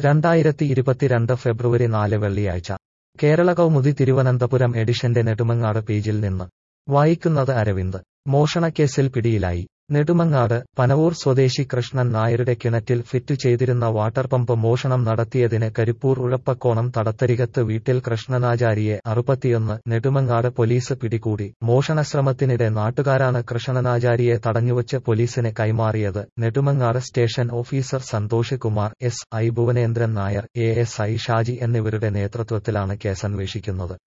രണ്ടായിരത്തി ഇരുപത്തിരണ്ട് ഫെബ്രുവരി നാല് വെള്ളിയാഴ്ച കേരള കൗമുദി തിരുവനന്തപുരം എഡിഷന്റെ നെടുമങ്ങാട് പേജിൽ നിന്ന് വായിക്കുന്നത് അരവിന്ദ് മോഷണക്കേസിൽ പിടിയിലായി നെടുമങ്ങാട് പനവൂർ സ്വദേശി കൃഷ്ണൻ നായരുടെ കിണറ്റിൽ ഫിറ്റ് ചെയ്തിരുന്ന വാട്ടർ പമ്പ് മോഷണം നടത്തിയതിന് കരിപ്പൂർ ഉഴപ്പക്കോണം തടത്തരികത്ത് വീട്ടിൽ കൃഷ്ണനാചാരിയെ അറുപത്തിയൊന്ന് നെടുമങ്ങാട് പോലീസ് പിടികൂടി മോഷണശ്രമത്തിനിടെ നാട്ടുകാരാണ് കൃഷ്ണനാചാരിയെ തടഞ്ഞുവച്ച് പോലീസിന് കൈമാറിയത് Nedumangad station officer Santhosh Kumar S I Bhuvanendran Nair A S I Shaji എന്നിവരുടെ നേതൃത്വത്തിലാണ് കേസന്വേഷിക്കുന്നത്